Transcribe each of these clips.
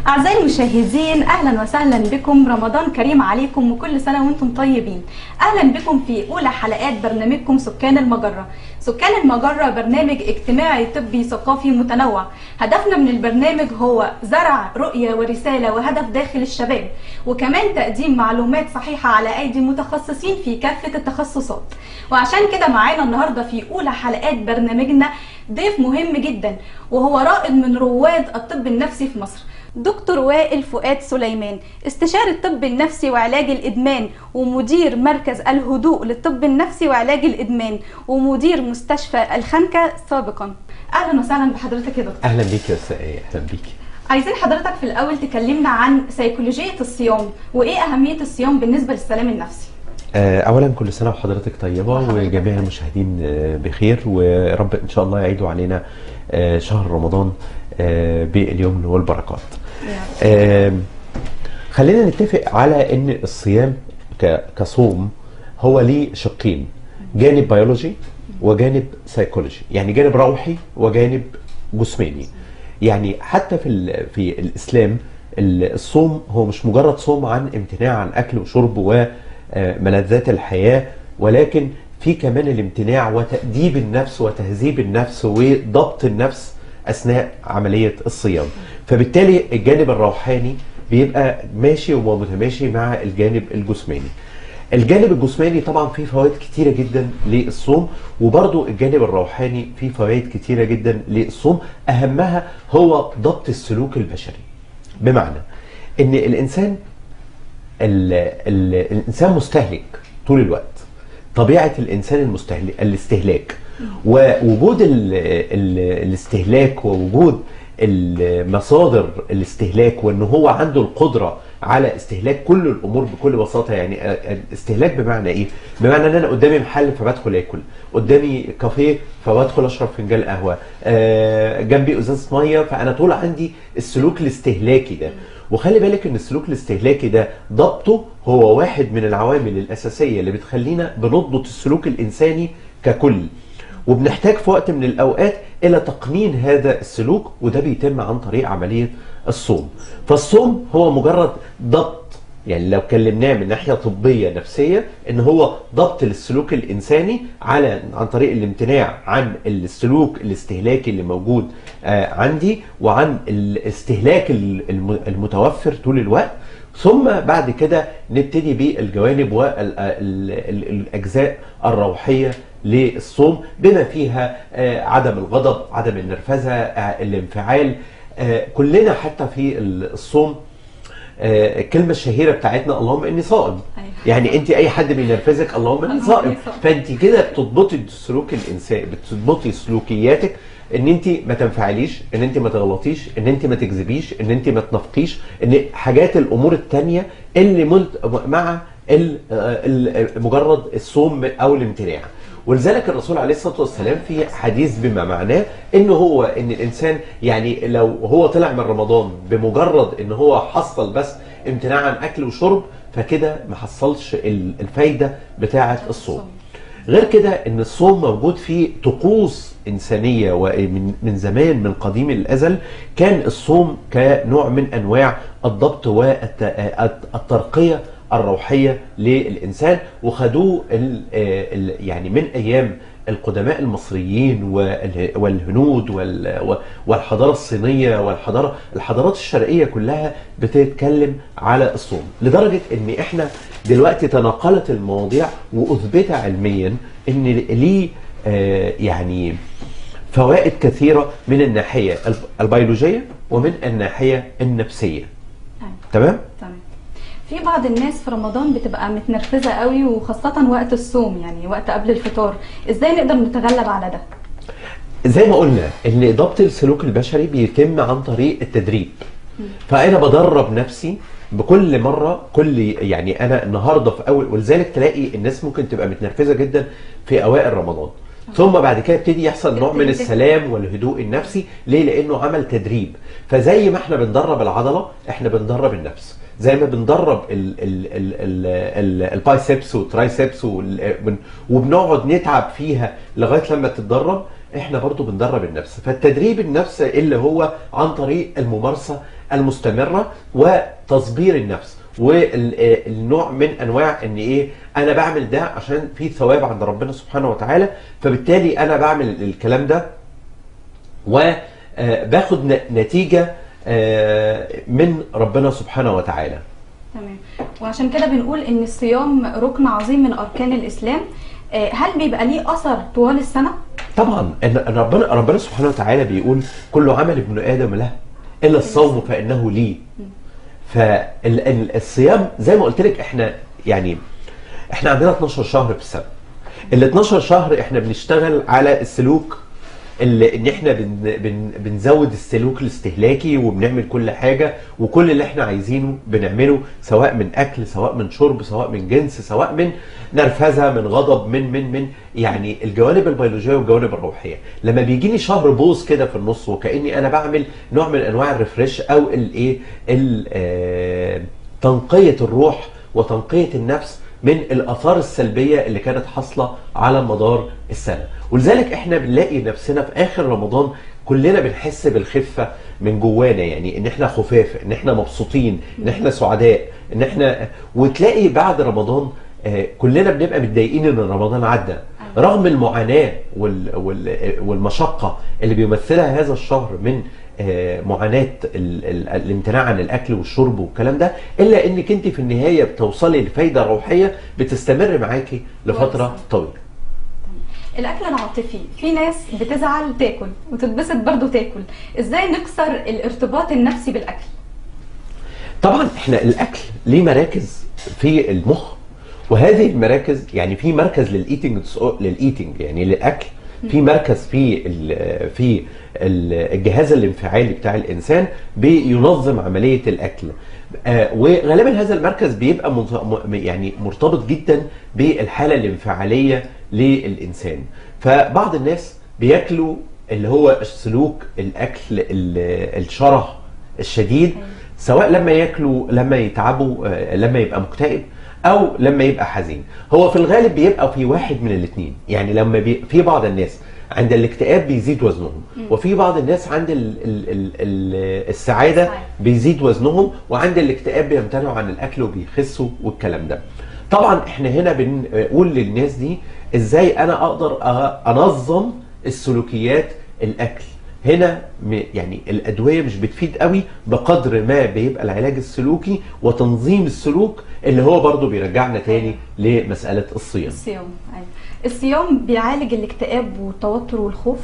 أعزائي المشاهدين أهلا وسهلا بكم رمضان كريم عليكم وكل سنة وأنتم طيبين أهلا بكم في أولى حلقات برنامجكم سكان المجرة سكان المجرة برنامج اجتماعي طبي ثقافي متنوع هدفنا من البرنامج هو زرع رؤية ورسالة وهدف داخل الشباب وكمان تقديم معلومات صحيحة على أيدي متخصصين في كافة التخصصات وعشان كده معانا النهاردة في أولى حلقات برنامجنا ضيف مهم جدا وهو رائد من رواد الطب النفسي في مصر دكتور وائل فؤاد سليمان استشاري الطب النفسي وعلاج الإدمان ومدير مركز الهدوء للطب النفسي وعلاج الإدمان ومدير مستشفى الخنكة سابقا أهلا وسهلا بحضرتك يا دكتور اهلا بيك يا استاذ ايه اهلا بيك عايزين حضرتك في الأول تكلمنا عن سيكولوجية الصيام وإيه أهمية الصيام بالنسبة للسلام النفسي آه، اولا كل سنه وحضرتك طيبه وحضرتك وجميع المشاهدين آه، بخير ورب ان شاء الله يعيدوا علينا آه، شهر رمضان آه، باليمن والبركات آم، خلينا نتفق على ان الصيام ك- كصوم هو ليه شقين جانب بيولوجي وجانب سيكولوجي يعني جانب روحي وجانب جسماني يعني حتى في ال- في الاسلام ال- الصوم هو مش مجرد صوم عن امتناع عن اكل وشرب وملذات الحياه ولكن في كمان الامتناع وتأديب النفس وتهذيب النفس وضبط النفس اثناء عمليه الصيام فبالتالي الجانب الروحاني بيبقى ماشي ومتماشي مع الجانب الجسماني الجانب الجسماني طبعا فيه فوائد كتيره جدا للصوم وبرضو الجانب الروحاني فيه فوائد كتيره جدا للصوم اهمها هو ضبط السلوك البشري بمعنى ان الانسان ال ال الانسان مستهلك طول الوقت طبيعه الانسان المستهلك الاستهلاك ووجود ال ال الاستهلاك ووجود المصادر الاستهلاك وان هو عنده القدره على استهلاك كل الامور بكل بساطه يعني الاستهلاك بمعنى ايه؟ بمعنى ان انا قدامي محل فبدخل اكل، قدامي كافيه فبدخل اشرب فنجان قهوه، آه، جنبي ازازه ميه فانا طول عندي السلوك الاستهلاكي ده، وخلي بالك ان السلوك الاستهلاكي ده ضبطه هو واحد من العوامل الاساسيه اللي بتخلينا بنضبط السلوك الانساني ككل. وبنحتاج في وقت من الاوقات الى تقنين هذا السلوك وده بيتم عن طريق عمليه الصوم. فالصوم هو مجرد ضبط يعني لو كلمناه من ناحيه طبيه نفسيه ان هو ضبط للسلوك الانساني على عن طريق الامتناع عن السلوك الاستهلاكي اللي موجود آه عندي وعن الاستهلاك الم- المتوفر طول الوقت ثم بعد كده نبتدي بالجوانب والاجزاء الروحيه للصوم بما فيها آه، عدم الغضب عدم النرفزه آه، الانفعال آه، كلنا حتى في الصوم آه، الكلمه الشهيره بتاعتنا اللهم اني صائم أيوة. يعني انت اي حد بينرفزك اللهم اني اللهم صائم إني صائم. فانت كده بتضبطي سلوك الانسان بتضبطي سلوكياتك ان انت ما تنفعليش ان انت ما تغلطيش ان انت ما تكذبيش ان انت ما تنافقيش ان حاجات الامور التانية اللي ملت مع ال- ال- مجرد الصوم او الامتناع ولذلك الرسول عليه الصلاه والسلام في حديث بما معناه ان هو ان الانسان يعني لو هو طلع من رمضان بمجرد ان هو حصل بس امتناع عن اكل وشرب فكده ما حصلش ال- الفايده بتاعه الصوم غير كده ان الصوم موجود فيه طقوس انسانيه ومن من زمان من قديم الازل كان الصوم كنوع من انواع الضبط والترقيه الروحيه للانسان وخدوه ال- ال- يعني من ايام القدماء المصريين وال- والهنود وال- والحضاره الصينيه والحضاره الحضارات الشرقيه كلها بتتكلم على الصوم لدرجه ان احنا دلوقتي تناقلت المواضيع واثبت علميا ان ليه آه، يعني فوائد كثيره من الناحيه الب- البيولوجيه ومن الناحيه النفسيه أيوة. تمام تمام في بعض الناس في رمضان بتبقى متنرفزة قوي وخاصة وقت الصوم يعني وقت قبل الفطار ازاي نقدر نتغلب على ده زي ما قلنا ان ضبط السلوك البشري بيتم عن طريق التدريب فانا بدرب نفسي بكل مره كل يعني انا النهارده في اول ولذلك تلاقي الناس ممكن تبقى متنرفزه جدا في اوائل رمضان ثم بعد كده يبتدي يحصل نوع من تبتدي السلام والهدوء النفسي ليه لانه عمل تدريب فزي ما احنا بندرب العضله احنا بندرب النفس زي ما بندرب ال- ال- ال- ال- ال- البايسبس والترايسبس وال- بن- وبنقعد نتعب فيها لغايه لما تتدرب احنا برضو بندرب النفس فالتدريب النفس اللي هو عن طريق الممارسه المستمره وتصبير النفس والنوع من انواع ان ايه انا بعمل ده عشان في ثواب عند ربنا سبحانه وتعالى فبالتالي انا بعمل الكلام ده وباخد نتيجه آه، من ربنا سبحانه وتعالى تمام وعشان كده بنقول ان الصيام ركن عظيم من اركان الاسلام آه، هل بيبقى ليه اثر طوال السنه طبعا ان إن ربنا ربنا سبحانه وتعالى بيقول كل عمل ابن ادم له الا الصوم فانه لي فالصيام زي ما قلت لك احنا يعني احنا عندنا 12 شهر في السنه ال 12 شهر احنا بنشتغل على السلوك اللي ان احنا بن بن بنزود السلوك الاستهلاكي وبنعمل كل حاجه وكل اللي احنا عايزينه بنعمله سواء من اكل سواء من شرب سواء من جنس سواء من نرفزه من غضب من من من يعني الجوانب البيولوجيه والجوانب الروحيه لما بيجيني شهر بوز كده في النص وكاني انا بعمل نوع من انواع الريفريش او الايه ال- آه، تنقيه الروح وتنقيه النفس من الاثار السلبيه اللي كانت حاصله على مدار السنه ولذلك احنا بنلاقي نفسنا في اخر رمضان كلنا بنحس بالخفه من جوانا يعني ان احنا خفاف ان احنا مبسوطين ان احنا سعداء ان احنا وتلاقي بعد رمضان آه، كلنا بنبقى متضايقين ان رمضان عدى رغم المعاناه وال وال والمشقه اللي بيمثلها هذا الشهر من آه، معاناه ال- ال- الامتناع عن الاكل والشرب والكلام ده الا انك انت في النهايه بتوصلي لفايده روحيه بتستمر معاكي لفتره كويس. طويله الاكل العاطفي في ناس بتزعل تاكل وتتبسط برضو تاكل ازاي نكسر الارتباط النفسي بالاكل طبعا احنا الاكل ليه مراكز في المخ وهذه المراكز يعني في مركز للايتنج للايتنج يعني للاكل في مركز في ال- في ال- الجهاز الانفعالي بتاع الانسان بينظم عمليه الاكل آه، وغالبا هذا المركز بيبقى منظ- م- يعني مرتبط جدا بالحاله الانفعاليه للانسان فبعض الناس بياكلوا اللي هو سلوك الاكل ال- الشره الشديد سواء لما ياكلوا لما يتعبوا آه، لما يبقى مكتئب او لما يبقى حزين هو في الغالب بيبقى في واحد من الاثنين يعني لما بي في بعض الناس عند الاكتئاب بيزيد وزنهم وفي بعض الناس عند ال ال ال ال السعاده السعادة. بيزيد وزنهم وعند الاكتئاب بيمتنعوا عن الاكل وبيخسوا والكلام ده طبعا احنا هنا بنقول للناس دي ازاي انا اقدر أ- انظم السلوكيات الاكل هنا م- يعني الادويه مش بتفيد قوي بقدر ما بيبقى العلاج السلوكي وتنظيم السلوك اللي هو برضو بيرجعنا تاني لمساله الصيام الصيام أيوة. الصيام بيعالج الاكتئاب والتوتر والخوف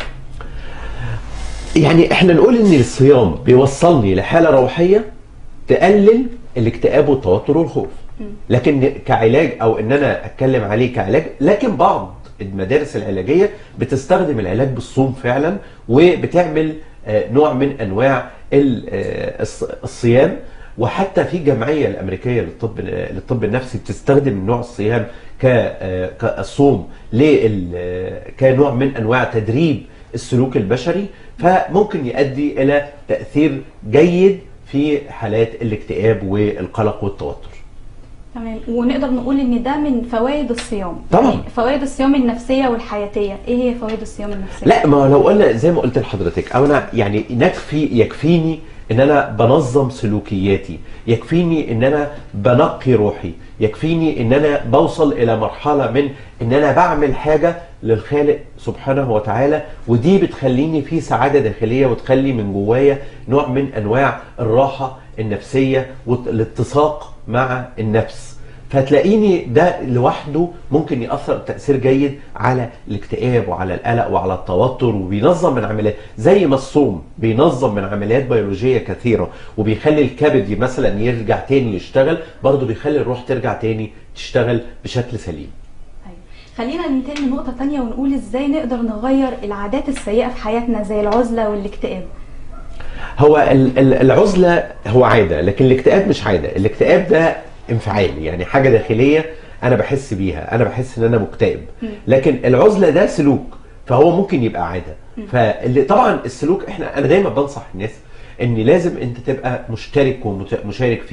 يعني احنا نقول ان الصيام بيوصلني لحاله روحيه تقلل الاكتئاب والتوتر والخوف لكن كعلاج او ان انا اتكلم عليه كعلاج لكن بعض المدارس العلاجيه بتستخدم العلاج بالصوم فعلا وبتعمل آه، نوع من انواع ال- آه، الص- الصيام وحتى في الجمعيه الامريكيه للطب للطب النفسي بتستخدم نوع الصيام ك آه، كالصوم لل آه، كنوع من انواع تدريب السلوك البشري فممكن يؤدي الى تاثير جيد في حالات الاكتئاب والقلق والتوتر تمام ونقدر نقول ان ده من فوائد الصيام طبعاً. يعني فوائد الصيام النفسيه والحياتيه ايه هي فوائد الصيام النفسيه لا ما لو قلنا زي ما قلت لحضرتك او انا يعني نكفي يكفيني ان انا بنظم سلوكياتي يكفيني ان انا بنقي روحي يكفيني ان انا بوصل الى مرحله من ان انا بعمل حاجه للخالق سبحانه وتعالى ودي بتخليني في سعاده داخليه وتخلي من جوايا نوع من انواع الراحه النفسيه والاتساق مع النفس فتلاقيني ده لوحده ممكن ياثر تاثير جيد على الاكتئاب وعلى القلق وعلى التوتر وبينظم من عمليات زي ما الصوم بينظم من عمليات بيولوجيه كثيره وبيخلي الكبد مثلا يرجع تاني يشتغل برضه بيخلي الروح ترجع تاني تشتغل بشكل سليم أيوة. خلينا ننتقل لنقطه تانية ونقول ازاي نقدر نغير العادات السيئه في حياتنا زي العزله والاكتئاب هو ال- ال- العزله هو عاده لكن الاكتئاب مش عاده الاكتئاب ده انفعال يعني حاجه داخليه انا بحس بيها انا بحس ان انا مكتئب لكن العزله ده سلوك فهو ممكن يبقى عاده فاللي طبعا السلوك احنا انا دايما بنصح الناس ان لازم انت تبقى مشترك ومشارك في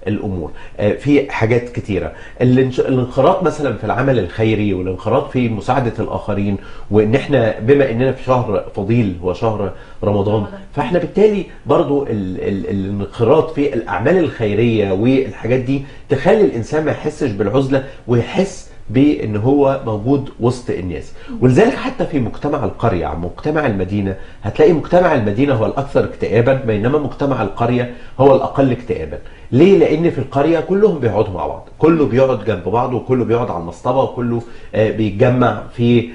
الامور آه، في حاجات كتيره الانش- الانخراط مثلا في العمل الخيري والانخراط في مساعده الاخرين وان احنا بما اننا في شهر فضيل هو شهر رمضان رمضان. فاحنا بالتالي برضو ال- ال- الانخراط في الاعمال الخيريه والحاجات دي تخلي الانسان ما يحسش بالعزله ويحس بان هو موجود وسط الناس ولذلك حتى في مجتمع القريه مجتمع المدينه هتلاقي مجتمع المدينه هو الاكثر اكتئابا بينما مجتمع القريه هو الاقل اكتئابا ليه لان في القريه كلهم بيقعدوا مع بعض كله بيقعد جنب بعض وكله بيقعد على المصطبه وكله آه، بيتجمع في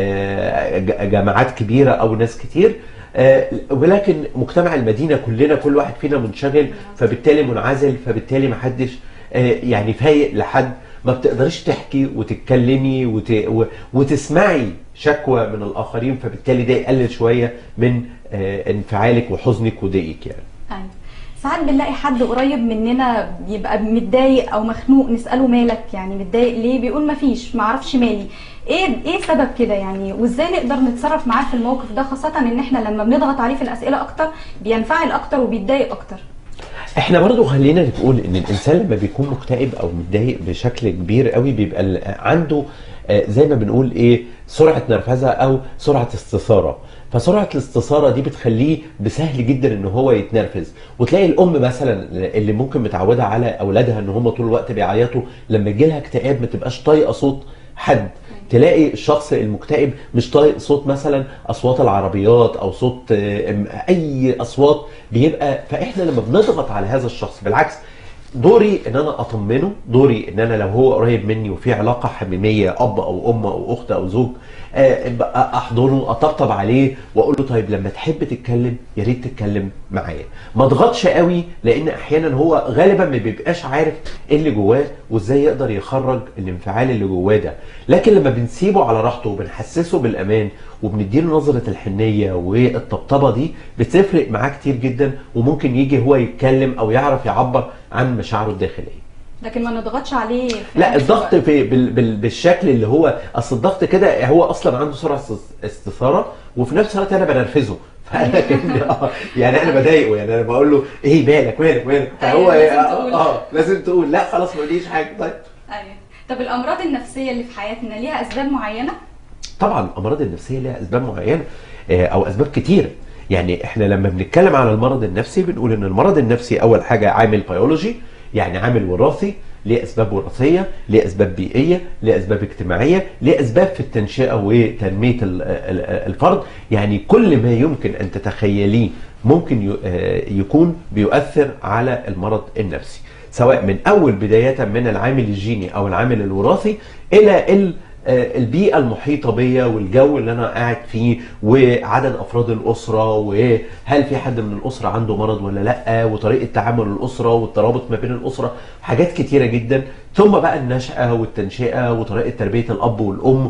آه، ج- جماعات كبيره او ناس كتير آه، ولكن مجتمع المدينه كلنا كل واحد فينا منشغل فبالتالي منعزل فبالتالي محدش آه، يعني فايق لحد ما بتقدريش تحكي وتتكلمي وت... و... وتسمعي شكوى من الاخرين فبالتالي ده يقلل شويه من آه، انفعالك وحزنك وضيقك يعني ايوه ساعات بنلاقي حد قريب مننا بيبقى متضايق او مخنوق نساله مالك يعني متضايق ليه بيقول مفيش ما اعرفش مالي ايه ايه سبب كده يعني وازاي نقدر نتصرف معاه في الموقف ده خاصه ان احنا لما بنضغط عليه في الاسئله اكتر بينفعل اكتر وبيتضايق اكتر احنا برضو خلينا نقول ان الانسان لما بيكون مكتئب او متضايق بشكل كبير قوي بيبقى ال- عنده آه، زي ما بنقول ايه سرعه نرفزه او سرعه استثاره فسرعه الاستثاره دي بتخليه بسهل جدا ان هو يتنرفز وتلاقي الام مثلا اللي ممكن متعوده على اولادها ان هم طول الوقت بيعيطوا لما يجي لها اكتئاب ما تبقاش طايقه صوت حد تلاقي الشخص المكتئب مش طايق صوت مثلا اصوات العربيات او صوت آه، أم- اي اصوات بيبقى فاحنا لما بنضغط على هذا الشخص بالعكس دوري ان انا اطمنه دوري ان انا لو هو قريب مني وفي علاقه حميميه اب او ام او اخت او زوج آه، بقى احضنه اطبطب عليه واقول له طيب لما تحب تتكلم يا ريت تتكلم معايا ما اضغطش قوي لان احيانا هو غالبا ما بيبقاش عارف ايه اللي جواه وازاي يقدر يخرج الانفعال اللي جواه ده لكن لما بنسيبه على راحته وبنحسسه بالامان وبنديله نظره الحنيه والطبطبه دي بتفرق معاه كتير جدا وممكن يجي هو يتكلم او يعرف يعبر عن مشاعره الداخليه لكن ما نضغطش عليه في لا نفس الضغط الوقت. في بال بال بالشكل اللي هو اصل الضغط كده هو اصلا عنده سرعه است- استثاره وفي نفس الوقت انا بنرفزه فانا كأني اه يعني انا بضايقه يعني انا بقول له ايه مالك مالك مالك فهو أيوة، لازم اه, تقول. آه لازم تقول لا خلاص ما قوليش حاجه طيب ايوه طب الامراض النفسيه اللي في حياتنا ليها اسباب معينه طبعا الامراض النفسيه لها اسباب معينه آه، او اسباب كتيره يعني احنا لما بنتكلم على المرض النفسي بنقول ان المرض النفسي اول حاجه عامل بيولوجي يعني عامل وراثي ليه اسباب وراثيه ليه اسباب بيئيه ليه اسباب اجتماعيه ليه اسباب في التنشئه وتنميه ال- ال- الفرد يعني كل ما يمكن ان تتخيليه ممكن ي- آه، يكون بيؤثر على المرض النفسي سواء من اول بدايه من العامل الجيني او العامل الوراثي الى ال آه، البيئة المحيطة بيا والجو اللي أنا قاعد فيه وعدد أفراد الأسرة وهل في حد من الأسرة عنده مرض ولا لأ وطريقة تعامل الأسرة والترابط ما بين الأسرة حاجات كتيرة جدا ثم بقى النشأة والتنشئة وطريقة تربية الأب والأم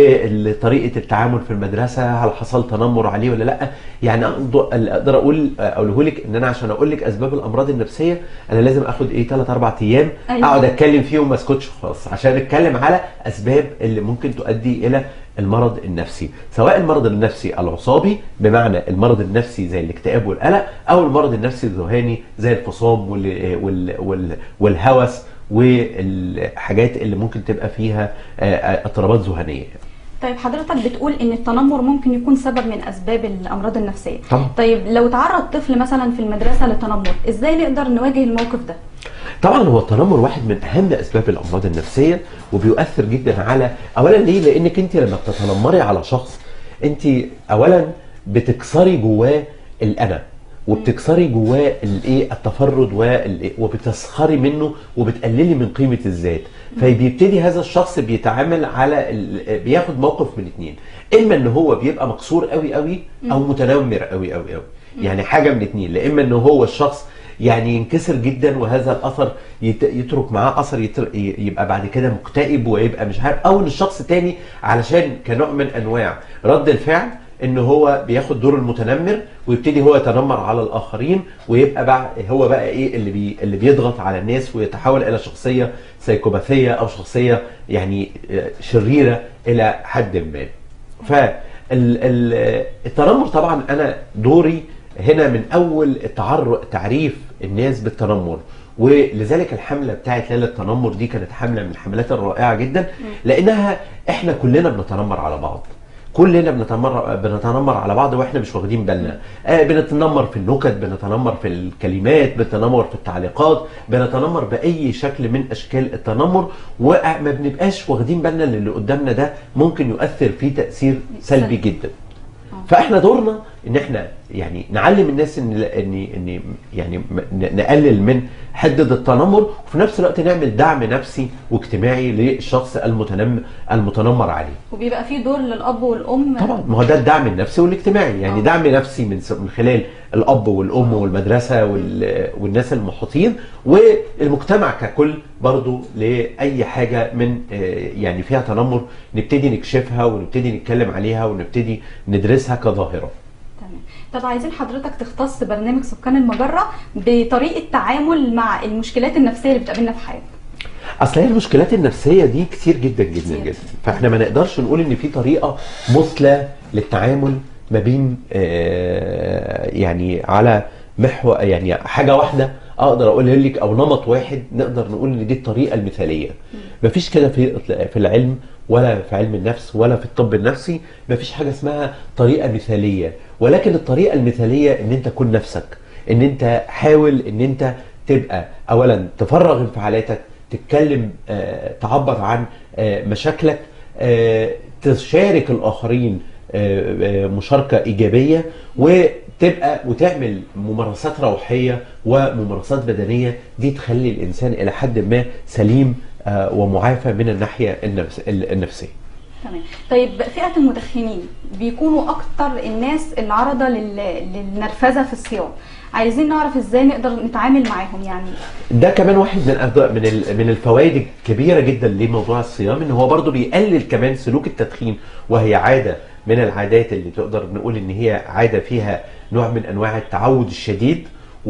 وطريقة التعامل في المدرسة هل حصل تنمر عليه ولا لأ يعني أقدر أقدر أقول أقوله لك إن أنا عشان أقول لك أسباب الأمراض النفسية أنا لازم آخد إيه 3 4 أيام أيوة. أقعد اتكلم فيهم ما اسكتش خالص عشان اتكلم على اسباب اللي ممكن تؤدي الى المرض النفسي سواء المرض النفسي العصابي بمعنى المرض النفسي زي الاكتئاب والقلق او المرض النفسي الذهاني زي الفصام وال وال وال والهوس والحاجات اللي ممكن تبقى فيها آه، آه، اضطرابات ذهانيه طيب حضرتك بتقول ان التنمر ممكن يكون سبب من اسباب الامراض النفسيه طبعا. طيب لو تعرض طفل مثلا في المدرسه للتنمر ازاي نقدر نواجه الموقف ده طبعا هو التنمر واحد من اهم اسباب الامراض النفسيه وبيؤثر جدا على اولا ليه لانك انت لما بتتنمري على شخص انت اولا بتكسري جواه الانا وبتكسري جواه الايه التفرد والإيه؟ وبتسخري منه وبتقللي من قيمه الذات فبيبتدي هذا الشخص بيتعامل على ال- بياخد موقف من اتنين اما ان هو بيبقى مكسور قوي قوي او متنمر قوي قوي قوي يعني حاجه من اتنين لا اما ان هو الشخص يعني ينكسر جدا وهذا الاثر يت- يترك معاه اثر يتر- ي- يبقى بعد كده مكتئب ويبقى مش عارف او ان الشخص تاني علشان كنوع من انواع رد الفعل ان هو بياخد دور المتنمر ويبتدي هو يتنمر على الاخرين ويبقى بقى هو بقى ايه اللي بي اللي بيضغط على الناس ويتحول الى شخصيه سيكوباثيه او شخصيه يعني آه، شريره الى حد ما. فالتنمر طبعا انا دوري هنا من اول التعر... تعريف الناس بالتنمر ولذلك الحمله بتاعت ليله التنمر دي كانت حمله من الحملات الرائعه جدا لانها احنا كلنا بنتنمر على بعض كلنا بنتنمر بنتنمر على بعض واحنا مش واخدين بالنا آه بنتنمر في النكت بنتنمر في الكلمات بنتنمر في التعليقات بنتنمر باي شكل من اشكال التنمر وما بنبقاش واخدين بالنا ان اللي قدامنا ده ممكن يؤثر فيه تاثير سلبي جدا فاحنا دورنا ان احنا يعني نعلم الناس ان ان ان يعني م- ن- نقلل من حده التنمر وفي نفس الوقت نعمل دعم نفسي واجتماعي للشخص المتنم المتنمر عليه وبيبقى في دور للاب والام طبعا ما هو ده الدعم النفسي والاجتماعي يعني آه. دعم نفسي من س- من خلال الاب والام والمدرسه وال- والناس المحيطين والمجتمع ككل برضو لاي حاجه من آه، يعني فيها تنمر نبتدي نكشفها ونبتدي نتكلم عليها ونبتدي ندرسها كظاهره تمام طب عايزين حضرتك تختص برنامج سكان المجره بطريقه تعامل مع المشكلات النفسيه اللي بتقابلنا في حياتنا اصل هي المشكلات النفسيه دي كتير جدا جدا كتير. جدا فاحنا ما نقدرش نقول ان في طريقه مثلى للتعامل ما بين آه، يعني على محور يعني حاجه واحده اقدر اقول لك او نمط واحد نقدر نقول ان دي الطريقه المثاليه مفيش كده في في العلم ولا في علم النفس ولا في الطب النفسي مفيش حاجه اسمها طريقه مثاليه ولكن الطريقه المثاليه ان انت تكون نفسك ان انت حاول ان انت تبقى اولا تفرغ انفعالاتك تتكلم آه، تعبر عن آه، مشاكلك آه، تشارك الاخرين آه، آه، مشاركه ايجابيه وتبقى وتعمل ممارسات روحيه وممارسات بدنيه دي تخلي الانسان الى حد ما سليم آه، ومعافى من الناحيه النفس النفسيه تمام طيب فئه المدخنين بيكونوا اكتر الناس العرضه لل... للنرفزه في الصيام عايزين نعرف ازاي نقدر نتعامل معاهم يعني ده كمان واحد من أفضل- من ال- من الفوائد الكبيره جدا لموضوع الصيام ان هو برضو بيقلل كمان سلوك التدخين وهي عاده من العادات اللي تقدر نقول ان هي عاده فيها نوع من انواع التعود الشديد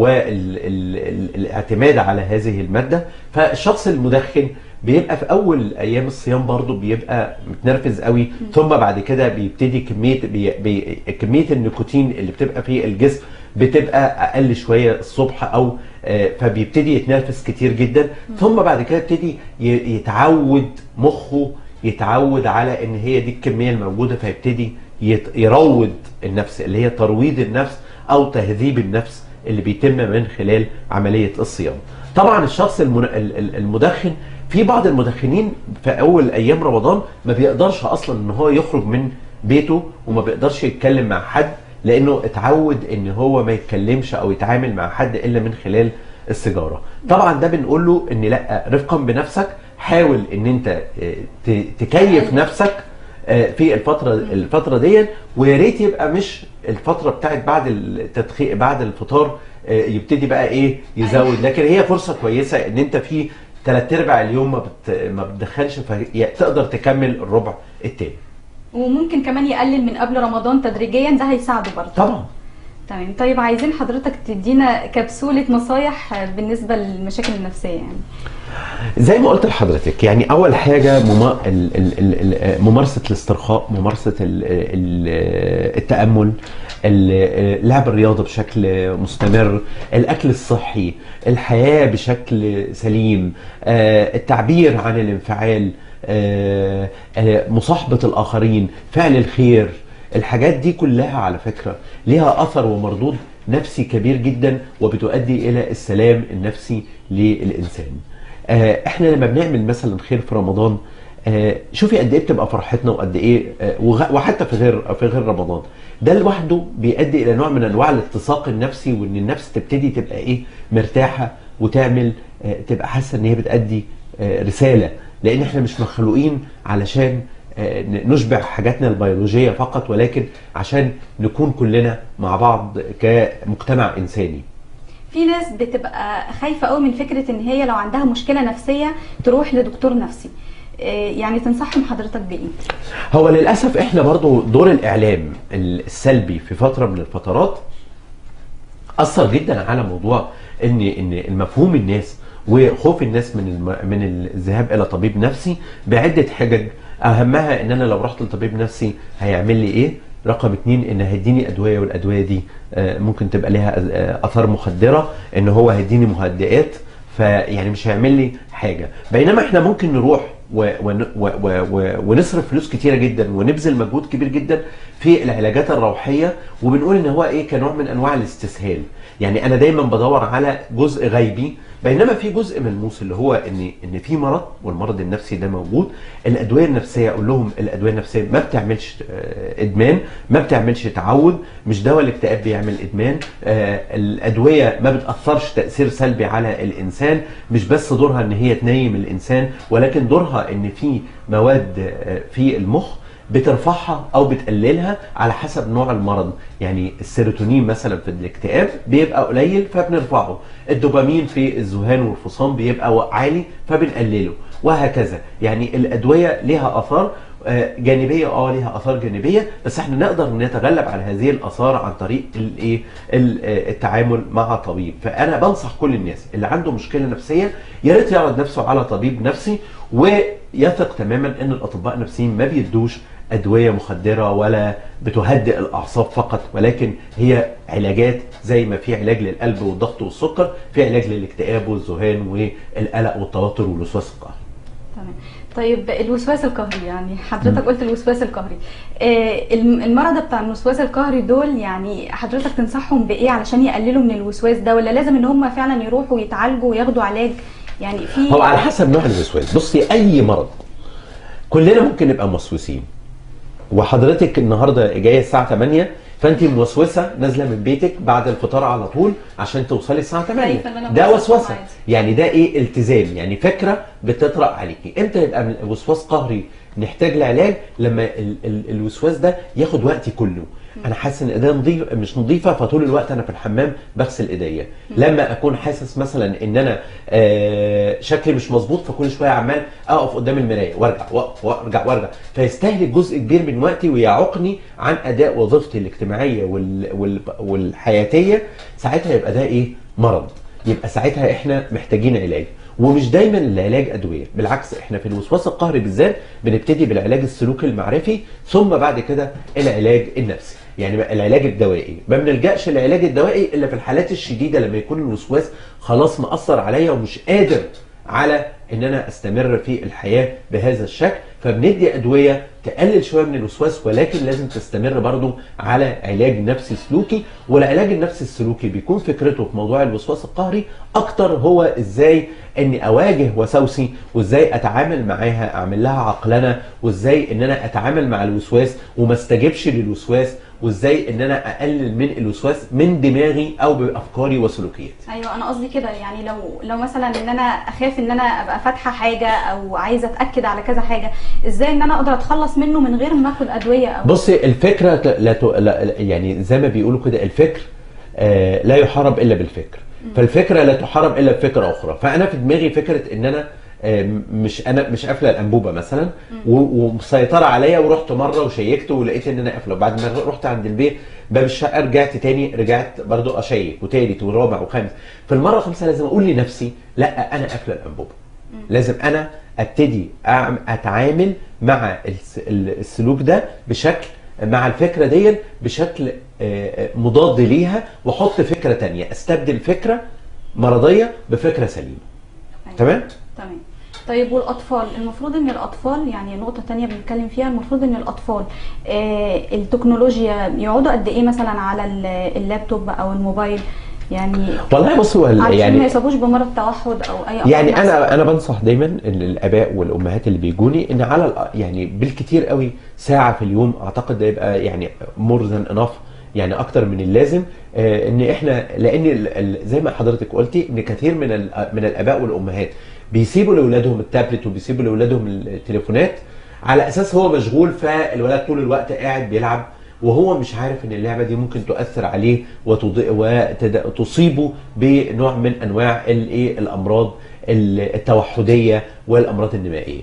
والاعتماد على هذه الماده فالشخص المدخن بيبقى في اول ايام الصيام برضو بيبقى متنرفز قوي ثم بعد كده بيبتدي كميه بي بي كميه النيكوتين اللي بتبقى في الجسم بتبقى اقل شويه الصبح او آه، فبيبتدي يتنرفز كتير جدا ثم بعد كده يبتدي ي- يتعود مخه يتعود على ان هي دي الكميه الموجوده فيبتدي يت- يروض النفس اللي هي ترويض النفس او تهذيب النفس اللي بيتم من خلال عمليه الصيام. طبعا الشخص المن- ال- ال- المدخن في بعض المدخنين في اول ايام رمضان ما بيقدرش اصلا ان هو يخرج من بيته وما بيقدرش يتكلم مع حد لانه اتعود ان هو ما يتكلمش او يتعامل مع حد الا من خلال السيجاره طبعا ده بنقول له ان لا رفقا بنفسك حاول ان انت آه، ت- تكيف نفسك آه، في الفتره الفتره دي ويا ريت يبقى مش الفتره بتاعت بعد التدخين بعد الفطار آه، يبتدي بقى ايه يزود لكن هي فرصه كويسه ان انت في ثلاث ارباع اليوم ما بت ما بتدخنش فتقدر تكمل الربع التاني وممكن كمان يقلل من قبل رمضان تدريجيا ده هيساعده برضه طبعا تمام طيب عايزين حضرتك تدينا كبسولة نصايح بالنسبة للمشاكل النفسية يعني زي ما قلت لحضرتك يعني اول حاجه مما ال- ال- ال- ال- ممارسه الاسترخاء ممارسه ال- ال- التامل ال- لعب الرياضه بشكل مستمر الاكل الصحي الحياه بشكل سليم آه، التعبير عن الانفعال آه، آه، مصاحبه الاخرين فعل الخير الحاجات دي كلها على فكره ليها اثر ومردود نفسي كبير جدا وبتؤدي الى السلام النفسي للانسان آه، احنا لما بنعمل مثلا خير في رمضان آه، شوفي قد ايه بتبقى فرحتنا وقد ايه آه، وغ- وحتى في غير في غير رمضان ده لوحده بيؤدي الى نوع من انواع الاتساق النفسي وان النفس تبتدي تبقى ايه مرتاحه وتعمل آه، تبقى حاسه ان هي بتأدي آه، رساله لان احنا مش مخلوقين علشان آه، نشبع حاجاتنا البيولوجيه فقط ولكن عشان نكون كلنا مع بعض كمجتمع انساني في ناس بتبقى خايفة قوي من فكرة ان هي لو عندها مشكلة نفسية تروح لدكتور نفسي إيه يعني تنصحهم حضرتك بايه؟ هو للاسف احنا برضو دور الاعلام السلبي في فتره من الفترات اثر جدا على موضوع ان ان المفهوم الناس وخوف الناس من الم... من الذهاب الى طبيب نفسي بعده حجج اهمها ان انا لو رحت لطبيب نفسي هيعمل لي ايه رقم اتنين ان هيديني ادويه والادويه دي آه، ممكن تبقى لها آه، اثار مخدره ان هو هيديني مهدئات فيعني مش هيعمل لي حاجه بينما احنا ممكن نروح و ون و و و ونصرف فلوس كتيره جدا ونبذل مجهود كبير جدا في العلاجات الروحيه وبنقول ان هو ايه كنوع من انواع الاستسهال يعني انا دايما بدور على جزء غيبي بينما في جزء ملموس اللي هو ان ان في مرض والمرض النفسي ده موجود الادويه النفسيه اقول لهم الادويه النفسيه ما بتعملش آه، ادمان ما بتعملش تعود مش دواء الاكتئاب بيعمل ادمان آه، الادويه ما بتاثرش تاثير سلبي على الانسان مش بس دورها ان هي تنيم الانسان ولكن دورها ان في مواد آه، في المخ بترفعها او بتقللها على حسب نوع المرض يعني السيروتونين مثلا في الاكتئاب بيبقى قليل فبنرفعه الدوبامين في الذهان والفصام بيبقى عالي فبنقلله وهكذا يعني الادويه ليها اثار آه، جانبيه اه ليها اثار جانبيه بس احنا نقدر نتغلب على هذه الاثار عن طريق الايه ال- آه، التعامل مع طبيب فانا بنصح كل الناس اللي عنده مشكله نفسيه يا ريت يعرض نفسه على طبيب نفسي ويثق تماما ان الاطباء النفسيين ما بيدوش ادويه مخدره ولا بتهدئ الاعصاب فقط ولكن هي علاجات زي ما في علاج للقلب والضغط والسكر في علاج للاكتئاب والذهان والقلق والتوتر والوسواس القهري تمام طيب الوسواس القهري يعني حضرتك قلت الوسواس القهري آه، الم- المرضى بتاع الوسواس القهري دول يعني حضرتك تنصحهم بايه علشان يقللوا من الوسواس ده ولا لازم ان هم فعلا يروحوا يتعالجوا وياخدوا علاج يعني في هو على حسب نوع الوسواس بصي اي مرض كلنا ممكن نبقى موسوسين وحضرتك النهارده جايه الساعه 8 فانت موسوسه نازله من بيتك بعد الفطار على طول عشان توصلي الساعه 8 خايفة إن أنا ده أوصل وسوسه عادي. يعني ده ايه التزام يعني فكره بتطرأ عليكي امتى يبقى من وسواس قهري نحتاج لعلاج لما ال ال الوسواس ده ياخد وقتي كله انا حاسس ان ايديا نظيف مش نظيفه فطول الوقت انا في الحمام بغسل ايديا لما اكون حاسس مثلا ان انا آه شكلي مش مظبوط فكل شويه عمال اقف قدام المرايه وارجع واقف وارجع وارجع فيستهلك جزء كبير من وقتي ويعوقني عن اداء وظيفتي الاجتماعيه وال وال والحياتيه ساعتها يبقى ده ايه مرض يبقى ساعتها احنا محتاجين علاج ومش دايما العلاج ادويه بالعكس احنا في الوسواس القهري بالذات بنبتدي بالعلاج السلوكي المعرفي ثم بعد كده العلاج النفسي يعني العلاج الدوائي ما بنلجاش للعلاج الدوائي الا في الحالات الشديده لما يكون الوسواس خلاص مأثر عليا ومش قادر على ان انا استمر في الحياه بهذا الشكل فبندي ادويه تقلل شويه من الوسواس ولكن لازم تستمر برضو على علاج نفسي سلوكي والعلاج النفسي السلوكي بيكون فكرته في موضوع الوسواس القهري اكتر هو ازاي اني اواجه وسوسي وازاي اتعامل معاها اعمل لها عقلنه وازاي ان انا اتعامل مع الوسواس وما استجبش للوسواس وازاي ان انا اقلل من الوسواس من دماغي او بافكاري وسلوكياتي ايوه انا قصدي كده يعني لو لو مثلا ان انا اخاف ان انا ابقى فاتحه حاجه او عايزه اتاكد على كذا حاجه ازاي ان انا اقدر اتخلص منه من غير ما اخد ادويه او بصي الفكره ت- لا, ت... لا يعني زي ما بيقولوا كده الفكر آه لا يحارب الا بالفكر فالفكره لا تحارب الا بفكره اخرى فانا في دماغي فكره ان انا آه، مش انا مش قافله الانبوبه مثلا و- ومسيطره عليا ورحت مره وشيكت ولقيت ان انا قافله وبعد ما رحت عند البيت باب الشقه رجعت تاني رجعت برضو اشيك وتالت ورابع وخامس في المره الخامسه لازم اقول لنفسي لا انا قافله الانبوبه لازم انا ابتدي أعم- اتعامل مع الس- ال- السلوك ده بشكل مع الفكره دي بشكل آه، آه، مضاد ليها واحط فكره تانية استبدل فكره مرضيه بفكره سليمه أيوة. تمام تمام طيب والاطفال المفروض ان الاطفال يعني نقطه تانية بنتكلم فيها المفروض ان الاطفال آه التكنولوجيا يقعدوا قد ايه مثلا على ال- اللابتوب او الموبايل يعني والله بص هو ال- علشان ما يعني يصابوش بمرض توحد او اي أمراض يعني نفسية. انا انا بنصح دايما ان الاباء والامهات اللي بيجوني ان على الأ- يعني بالكتير قوي ساعه في اليوم اعتقد ده يبقى يعني مور ذان انف يعني اكتر من اللازم آه، ان احنا لان ال- ال- زي ما حضرتك قلتي ان كثير من ال- من الاباء والامهات بيسيبوا لاولادهم التابلت وبيسيبوا لاولادهم التليفونات على اساس هو مشغول فالولد طول الوقت قاعد بيلعب وهو مش عارف ان اللعبه دي ممكن تؤثر عليه وتض- وتد- وتصيبه بنوع من انواع الايه الامراض ال- التوحديه والامراض النمائيه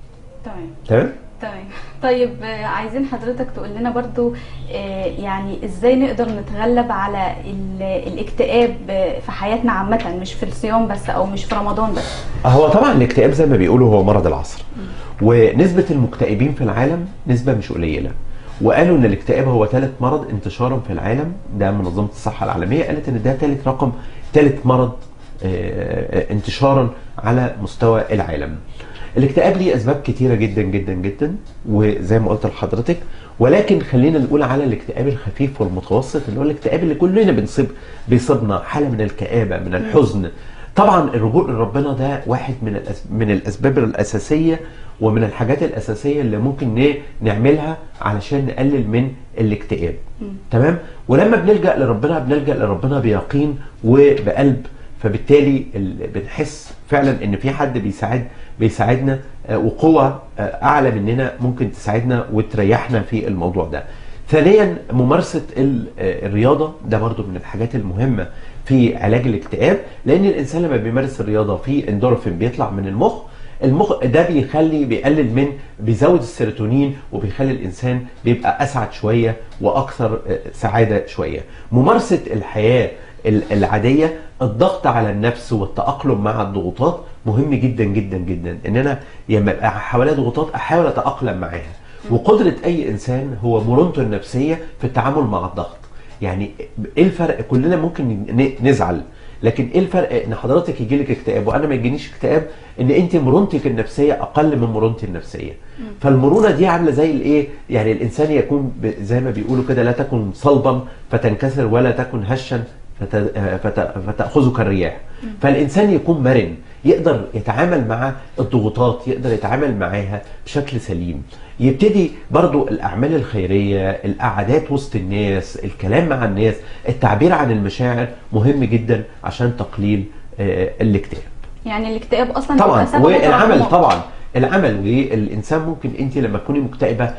تمام تمام تمام طيب آه، عايزين حضرتك تقول لنا برضو آه، يعني ازاي نقدر نتغلب على ال- الاكتئاب آه، في حياتنا عامة مش في الصيام بس او مش في رمضان بس هو طبعا الاكتئاب زي ما بيقولوا هو مرض العصر ونسبه المكتئبين في العالم نسبه مش قليله وقالوا ان الاكتئاب هو ثالث مرض انتشارا في العالم ده منظمه الصحه العالميه قالت ان ده ثالث رقم ثالث مرض آه، انتشارا على مستوى العالم الاكتئاب ليه اسباب كتيره جدا جدا جدا وزي ما قلت لحضرتك ولكن خلينا نقول على الاكتئاب الخفيف والمتوسط اللي هو الاكتئاب اللي كلنا بنصيب بيصيبنا حاله من الكآبه من الحزن طبعا الرجوع لربنا ده واحد من الأس- من الاسباب الاساسيه ومن الحاجات الاساسيه اللي ممكن ن- نعملها علشان نقلل من الاكتئاب تمام ولما بنلجا لربنا بنلجا لربنا بيقين وبقلب فبالتالي ال- بنحس فعلا ان في حد بيساعد بيساعدنا آه، وقوه آه، اعلى مننا ممكن تساعدنا وتريحنا في الموضوع ده ثانيا ممارسه ال- آه، الرياضه ده برضو من الحاجات المهمه في علاج الاكتئاب لان الانسان لما بيمارس الرياضه في اندورفين بيطلع من المخ المخ ده بيخلي بيقلل من بيزود السيروتونين وبيخلي الانسان بيبقى اسعد شويه واكثر آه، سعاده شويه ممارسه الحياه ال- العاديه الضغط على النفس والتاقلم مع الضغوطات مهم جدا جدا جدا ان انا لما يبقى حواليا ضغوطات احاول اتاقلم معاها وقدره اي انسان هو مرونته النفسيه في التعامل مع الضغط يعني ايه الفرق كلنا ممكن ن- نزعل لكن ايه الفرق ان حضرتك يجي لك اكتئاب وانا ما يجينيش اكتئاب ان انت مرونتك النفسيه اقل من مرونتي النفسيه فالمرونه دي عامله زي الايه يعني الانسان يكون ب- زي ما بيقولوا كده لا تكن صلبا فتنكسر ولا تكن هشا فت... فت... فتاخذك الرياح فالانسان يكون مرن يقدر يتعامل مع الضغوطات يقدر يتعامل معاها بشكل سليم يبتدي برضو الأعمال الخيرية القعدات وسط الناس الكلام مع الناس التعبير عن المشاعر مهم جدا عشان تقليل آه، الاكتئاب يعني الاكتئاب اصلا طبعا بيبقى سببه والعمل تراكمات. طبعا العمل والانسان ممكن انت لما تكوني مكتئبه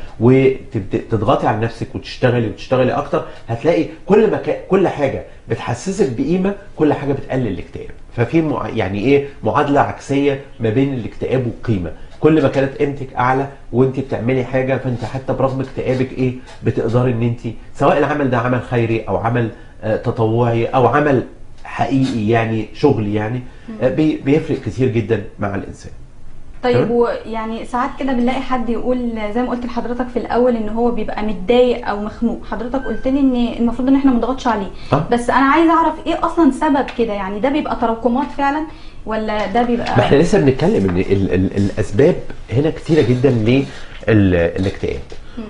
وتضغطي على نفسك وتشتغلي وتشتغلي اكتر هتلاقي كل ما كا- كل حاجه بتحسسك بقيمه كل حاجه بتقلل الاكتئاب ففي مع يعني ايه معادله عكسيه ما بين الاكتئاب والقيمه كل ما كانت قيمتك اعلى وانت بتعملي حاجه فانت حتى برغم اكتئابك ايه بتقدري ان انت سواء العمل ده عمل خيري او عمل آه، تطوعي او عمل حقيقي يعني شغل يعني آه، بي- بيفرق كتير جدا مع الانسان طيب تمام. ويعني ساعات كده بنلاقي حد يقول زي ما قلت لحضرتك في الاول ان هو بيبقى متضايق او مخنوق حضرتك قلت لي ان المفروض ان احنا ما نضغطش عليه آه. بس انا عايزه اعرف ايه اصلا سبب كده يعني ده بيبقى تراكمات فعلا ولا ده ما احنا بيبقى لسه بنتكلم ان ال ال الاسباب هنا كتيره جدا للاكتئاب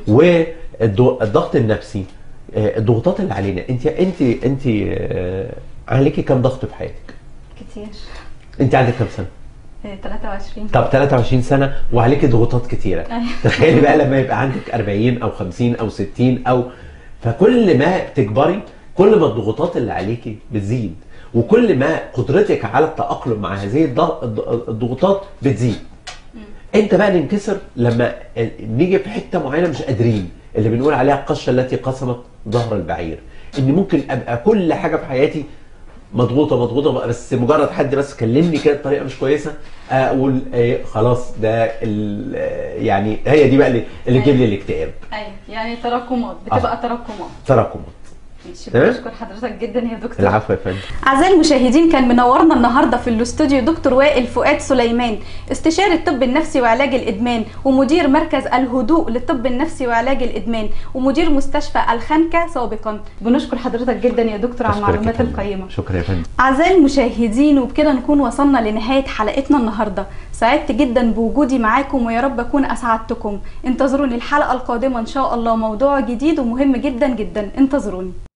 والضغط النفسي آه، الضغوطات اللي علينا انت انت انت آه، عليكي كام ضغط في حياتك كتير انت عندك كام سنه آه، 23 طب 23 سنه وعليكي ضغوطات كتيره أيوة. تخيلي بقى لما يبقى عندك 40 او 50 او 60 او فكل ما بتكبري كل ما الضغوطات اللي عليكي بتزيد وكل ما قدرتك على التاقلم مع هذه الض- الض- الضغوطات بتزيد انت بقى ننكسر لما نيجي في حته معينه مش قادرين اللي بنقول عليها القشه التي قسمت ظهر البعير ان ممكن ابقى كل حاجه في حياتي مضغوطه مضغوطه بس مجرد حد بس كلمني كده بطريقه مش كويسه اقول ايه خلاص ده ال- يعني هي دي بقى اللي اللي تجيب لي الاكتئاب ايوه يعني تراكمات بتبقى تراكمات تراكمات ماشي تمام. بشكر حضرتك جدا يا دكتور العفو يا فندم أعزائي المشاهدين كان منورنا النهارده في الاستوديو دكتور وائل فؤاد سليمان استشاري الطب النفسي وعلاج الإدمان ومدير مركز الهدوء للطب النفسي وعلاج الإدمان ومدير مستشفى الخنكة سابقا بنشكر حضرتك جدا يا دكتور على أشكرك يا المعلومات فندم. القيمة شكرا يا فندم أعزائي المشاهدين وبكده نكون وصلنا لنهاية حلقتنا النهاردة سعدت جدا بوجودي معاكم ويا رب أكون أسعدتكم انتظروني الحلقة القادمة إن شاء الله موضوع جديد ومهم جدا جدا انتظروني